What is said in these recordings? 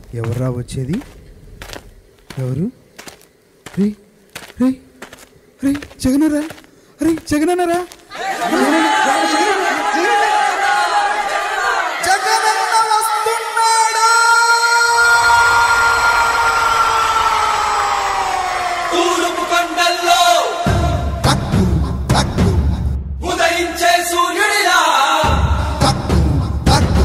ఎవర్రా వచ్చేది ఎవరు రే రే రే జగనరా రే జగనన్నరా జగనన్న వస్తున్నాడు తూర్పు కొండల్లో టక్కు టక్కు ఉదయించే సూర్యుడిలా టక్కు టక్కు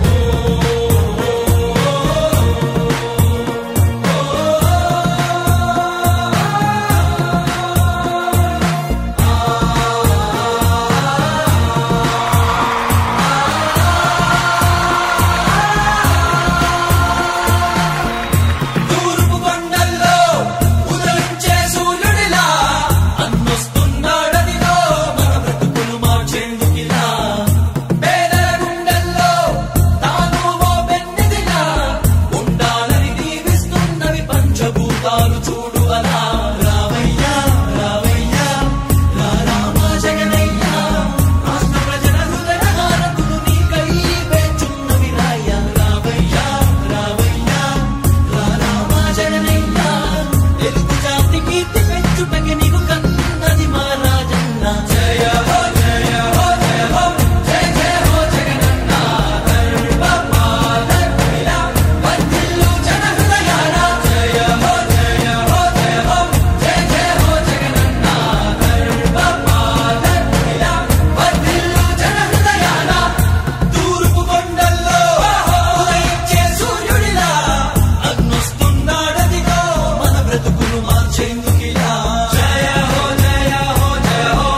తూర్పు కొండల్లో ఉదయించే సూర్యుడిలా అన్నొస్తున్నాడనిలో మన బ్రతుకులు మార్చేందుకిలా పేదల గుండెల్లో తాను ఓ పెన్నిదిలా ఉండాలని దీవిస్తున్నవి పంచభూతాలు చూడు అలా రావయ్యా రావయ్యా రా రామా జగనయ్యా రాష్ట్ర ప్రజల హృదయ హారతులు నీకై వేచున్నవి రాయ్యా రావయ్యా రావయ్యా రా రామా జగనయ్యా తెలుగు జాతి కీర్తి పెంచుటకి నీకు కన్నది మా రాజన్న జయ హో జయ హో జయ హో జయ జయ హో జగనన్న ధర్మపాలకుడిలా వర్ధిల్లు జన హృదయాల జయ హో జయ హో జయ హో జయ జయ హో జగనన్న ధర్మపాలకుడిలా వర్ధిల్లు జన హృదయాల తూర్పు కొండల్లో ఉదయించే సూర్యుడిలా అగ్నొస్తున్నాడదిగో మన బ్రతుకులు మార్చేందుకిలా జయ హో జయ హో జయ హో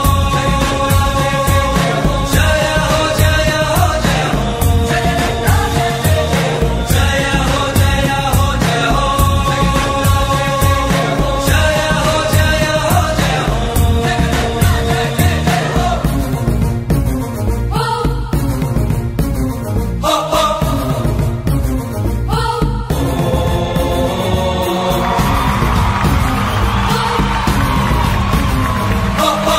జయ హో జయ హో జయ హో జగనన్న జయ హో జయ హో జయ హో జయ హో జయ హో జయ హో హో హో హో హో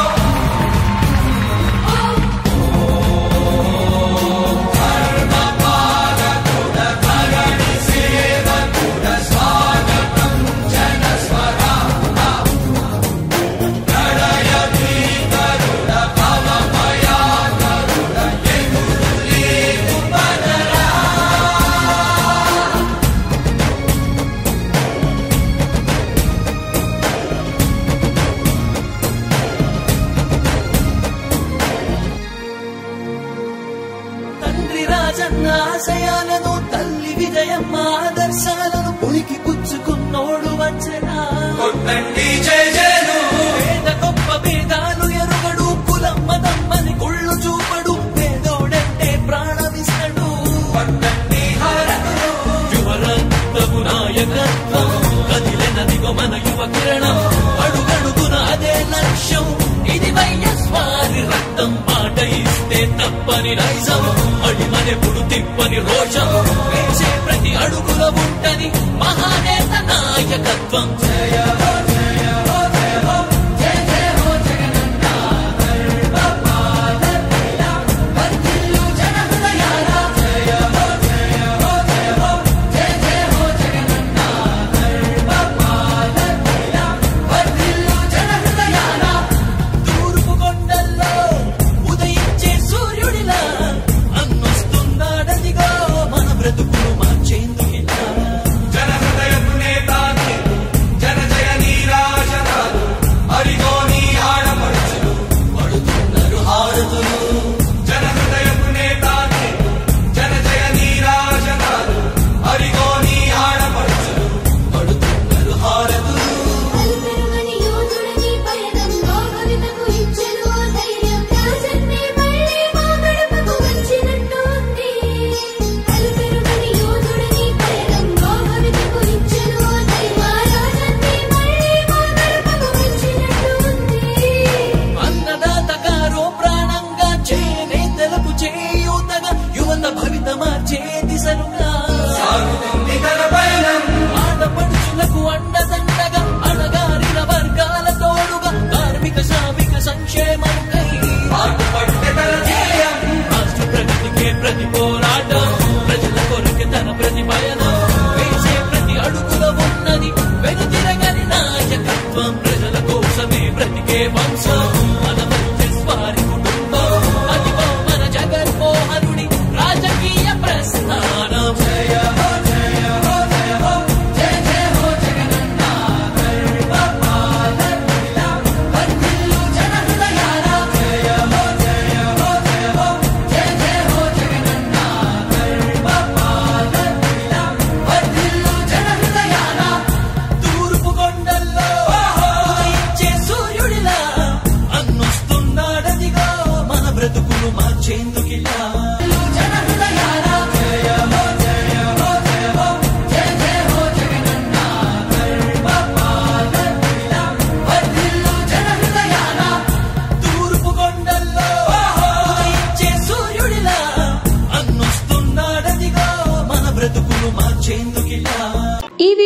తండ్రి రాజన్న ఆశయాలను తల్లి విజయమ్మ ఆదర్శాలను పులికి పుచ్చుకున్నోడు వచ్చనా కొట్టండి జయ జయలు పేద గొప్ప భేదాలు ఎరుగడు కులమ్మ దమ్మని కుళ్ళు చూపడు పేదోడంటే ప్రాణమిస్తడు పట్టండి హారతులు యువరత్నము నాయకత్వం కదిలినదిగో మన యువ కిరణం అడుగడుగున అదే లక్ష్యం ఇది వైఎస్వారి రక్తం పాట ఇస్తే తప్పని నైజం అడిమనెప్పుడు తిప్పని రోషం వేసే ప్రతి అడుగుల ఉంటని మహానేత నాయకత్వం జయ హో జయ హో జయ హో జయ జయ హో జగనన్న ధర్మపాలకుడిలా వర్ధిల్లు జన హృదయాల జయ హో జయ హో జయ హో జయ జయ హో జగనన్న ధర్మపాలకుడిలా వర్ధిల్లు జన హృదయాల తూర్పు కొండల్లో ఉదయించే సూర్యుడిలా అన్నొస్తున్నాడదిగో మన బ్రతుకులు మార్చేందుకిలా జన హృదయపు నేత నీవు జన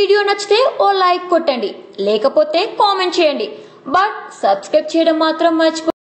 వీడియో నచ్చితే ఓ లైక్ కొట్టండి లేకపోతే కామెంట్ చేయండి బట్ సబ్స్క్రైబ్ చేయడం మాత్రం మర్చిపో